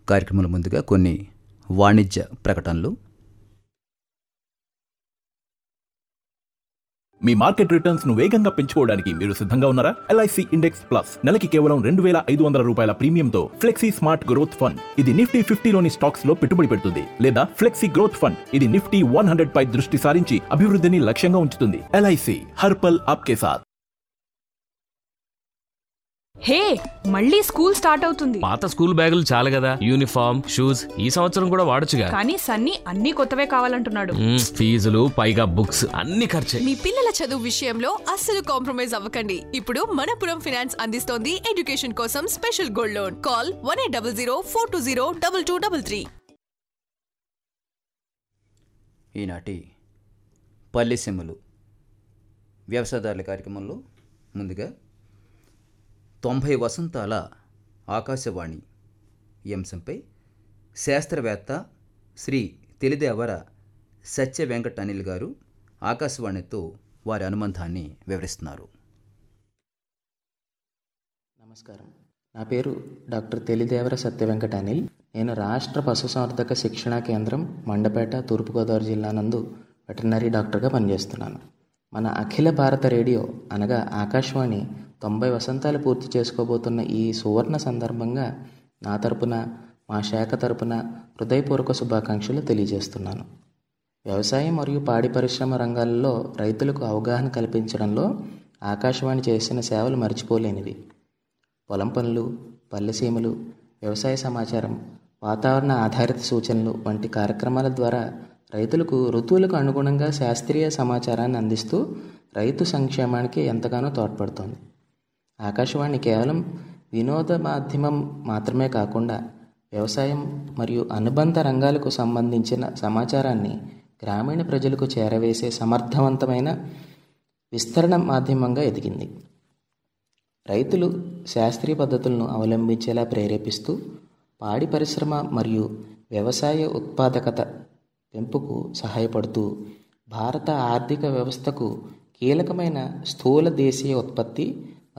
కార్యక్రమాల ముందుగా కొన్ని వాణిజ్య ప్రకటనలు మీ మార్కెట్ రిటర్న్స్ ను వేగంగా పెంచుకోవడానికి మీరు సిద్ధంగా ఉన్నారా ఎల్ఐసి ఇండెక్స్ ప్లస్ నెలకి కేవలం రెండు వేల ఐదు వందల రూపాయల ప్రీమియంతో ఫ్లెక్సీ స్మార్ట్ గ్రోత్ ఫండ్ ఇది నిఫ్టీ ఫిఫ్టీలోని స్టాక్స్ లో పెట్టుబడి పెడుతుంది లేదా ఫ్లెక్సీ గ్రోత్ ఫండ్ ఇది నిఫ్టీ వన్ హండ్రెడ్ పై దృష్టి సారించి అభివృద్ధిని లక్ష్యంగా ఉంచుతుంది ఎల్ఐసి హర్పల్ ఆప్కే సాథ్ హే మళ్ళీ స్కూల్ స్టార్ట్ అవుతుంది పాత స్కూల్ బ్యాగులు చాలు కదా యూనిఫామ్ షూస్ ఈ సంవత్సరం కూడా వాడొచ్చుగా కానీ సన్నీ అన్ని కొత్తవే కావాలంటున్నాడు మ్మ్, ఫీజులు పైగా బుక్స్ అన్ని ఖర్చే మీ పిల్లల చదువు విషయంలో అస్సలు కాంప్రమైజ్ అవ్వకండి ఇప్పుడు మనపురం ఫినాన్స్ అందిస్తోంది ఎడ్యుకేషన్ కోసం special gold loan call one eight double zero four two zero double two double three ఈనాటి పల్లెసీమలు వ్యవసాయదారుల కార్యక్రమంలో ముందుగా తొంభై వసంతాల ఆకాశవాణి ఈ అంశంపై శాస్త్రవేత్త శ్రీ తెలిదేవర సత్య వెంకట అనిల్ గారు ఆకాశవాణితో వారి అనుబంధాన్ని వివరిస్తున్నారు నమస్కారం నా పేరు డాక్టర్ తెలిదేవర సత్యవెంకట అనిల్ నేను రాష్ట్ర పశుసంవర్ధక శిక్షణా కేంద్రం మండపేట తూర్పుగోదావరి జిల్లా నందు వెటర్నరీ డాక్టర్గా పనిచేస్తున్నాను మన అఖిల భారత రేడియో అనగా ఆకాశవాణి తొంభై వసంతాలు పూర్తి చేసుకోబోతున్న ఈ సువర్ణ సందర్భంగా నా తరపున మా శాఖ తరపున హృదయపూర్వక శుభాకాంక్షలు తెలియజేస్తున్నాను వ్యవసాయం మరియు పాడి పరిశ్రమ రంగాల్లో రైతులకు అవగాహన కల్పించడంలో ఆకాశవాణి చేసిన సేవలు మర్చిపోలేనివి పొలం పనులు పల్లెసీమలు వ్యవసాయ సమాచారం వాతావరణ ఆధారిత సూచనలు వంటి కార్యక్రమాల ద్వారా రైతులకు ఋతువులకు అనుగుణంగా శాస్త్రీయ సమాచారాన్ని అందిస్తూ రైతు సంక్షేమానికి ఎంతగానో తోడ్పడుతోంది ఆకాశవాణి కేవలం వినోద మాధ్యమం మాత్రమే కాకుండా వ్యవసాయం మరియు అనుబంధ రంగాలకు సంబంధించిన సమాచారాన్ని గ్రామీణ ప్రజలకు చేరవేసే సమర్థవంతమైన విస్తరణ మాధ్యమంగా ఎదిగింది రైతులు శాస్త్రీయ పద్ధతులను అవలంబించేలా ప్రేరేపిస్తూ పాడి పరిశ్రమ మరియు వ్యవసాయ ఉత్పాదకత పెంపుకు సహాయపడుతూ భారత ఆర్థిక వ్యవస్థకు కీలకమైన స్థూల దేశీయ ఉత్పత్తి